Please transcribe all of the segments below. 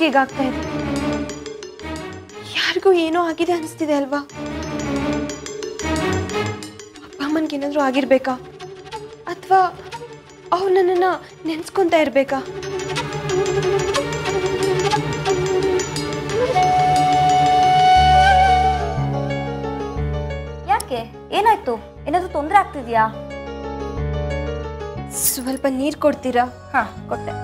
ಹೀಗಾಗ್ತಾ ಇದೆ ಯಾರಿಗೂ ಏನೋ ಆಗಿದೆ ಅನಿಸ್ತಿದೆ ಅಲ್ವಾ ಅಪ್ಪ ಅಮ್ಮನ್ಗೇನಾದ್ರೂ ಆಗಿರ್ಬೇಕಾ ಅಥವಾ ಅವ್ರು ನನ್ನನ್ನು ನೆನ್ಸ್ಕೊತಾ ಇರ್ಬೇಕಾ ಯಾಕೆ ಏನಾಯ್ತು ಏನಾದರೂ ತೊಂದರೆ ಆಗ್ತಿದ್ಯಾ ಸ್ವಲ್ಪ ನೀರು ಕೊಡ್ತೀರಾ ಹಾ ಕೊಟ್ಟೆ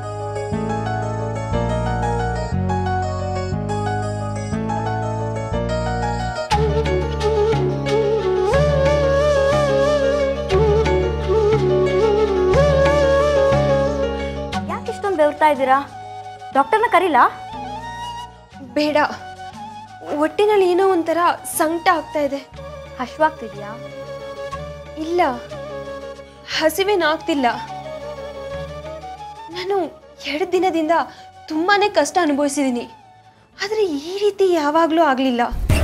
ಯಾಕೆ ಇಷ್ಟೊಂದು ಬೆವರ್ತಾ ಇದ್ದೀರಾ ಡಾಕ್ಟರ್ನ ಕರೀಲಾ ಬೇಡ ಹೊಟ್ಟಿನಲ್ಲಿ ಏನೋ ಒಂಥರ ಸಂಕಟ ಆಗ್ತಾ ಇದೆ ಹಶ್ವಾಗ್ತಿದ್ಯಾ ಇಲ್ಲ ಹಸಿವೇನಾಗ್ತಿಲ್ಲ ನಾನು ಎರಡು ದಿನದಿಂದ ತುಂಬಾನೇ ಕಷ್ಟ ಅನುಭವಿಸಿದ್ದೀನಿ ಆದರೆ ಈ ರೀತಿ ಯಾವಾಗಲೂ ಆಗಲಿಲ್ಲ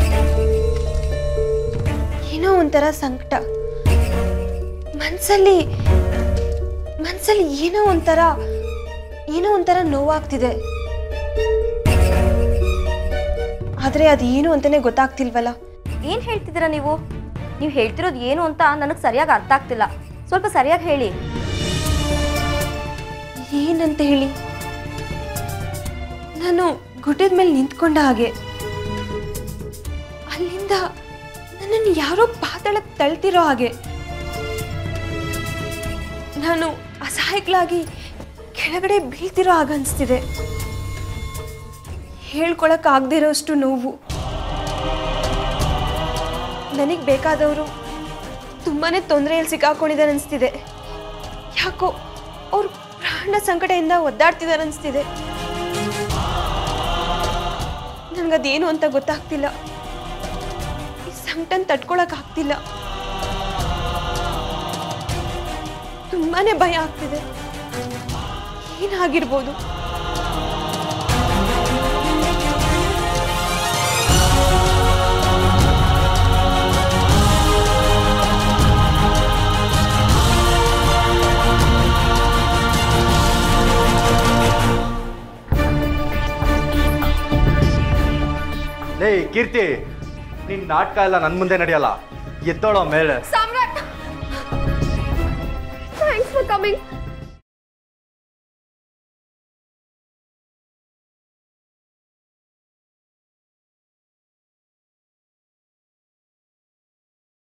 ಏನೋ ಒಂಥರ ಸಂಕಟ ಮನಸ್ಸಲ್ಲಿ ಮನಸ್ಸಲ್ಲಿ ಏನೋ ಒಂಥರ ಏನೋ ಒಂಥರ ನೋವಾಗ್ತಿದೆ ಆದರೆ ಅದು ಏನು ಅಂತಲೇ ಗೊತ್ತಾಗ್ತಿಲ್ವಲ್ಲ ಏನು ಹೇಳ್ತಿದ್ದೀರಾ ನೀವು ನೀವು ಹೇಳ್ತಿರೋದು ಏನು ಅಂತ ನನಗೆ ಸರಿಯಾಗಿ ಅರ್ಥ ಆಗ್ತಿಲ್ಲ ಸ್ವಲ್ಪ ಸರಿಯಾಗಿ ಹೇಳಿ ಏನಂತ ಹೇಳಿ ನಾನು ಗುಡ್ಡದ ಮೇಲೆ ನಿಂತ್ಕೊಂಡ ಹಾಗೆ ಅಲ್ಲಿಂದ ನನ್ನನ್ನು ಯಾರೋ ಪಾತಾಳಕ್ಕೆ ತಳ್ತಿರೋ ಹಾಗೆ ನಾನು ಅಸಹಾಯಕಲಾಗಿ ಕೆಳಗಡೆ ಬೀಳ್ತಿರೋ ಹಾಗೆ ಅನಿಸ್ತಿದೆ ಹೇಳ್ಕೊಳಕ್ಕಾಗದೇ ಇರೋಷ್ಟು ನೋವು ನನಗೆ ಬೇಕಾದವರು ತುಂಬಾ ತೊಂದರೆಯಲ್ಲಿ ಸಿಕ್ಕಾಕೊಂಡಿದ್ದಾರೆ ಅನಿಸ್ತಿದೆ ಯಾಕೋ ಅವ್ರು ಪ್ರಾಣ ಸಂಕಟದಿಂದ ಒದ್ದಾಡ್ತಿದ್ದಾರೆ ಅನಿಸ್ತಿದೆ ನನಗದೇನು ಅಂತ ಗೊತ್ತಾಗ್ತಿಲ್ಲ ಈ ಸಂಕಟನ ತಡ್ಕೊಳಕ್ ಆಗ್ತಿಲ್ಲ ತುಂಬಾನೇ ಭಯ ಆಗ್ತಿದೆ ಏನಾಗಿರ್ಬೋದು ಲೇ ಕೀರ್ತಿ ನಿನ್ ನಾಟಕ ಎಲ್ಲ ನನ್ನ ಮುಂದೆ ನಡೆಯಲ್ಲ ಎದ್ದೋಳೋ ಮೇಲೆ ಸಾಮ್ರಾಟ್ ಥ್ಯಾಂಕ್ಸ್ ಫಾರ್ ಕಮಿಂಗ್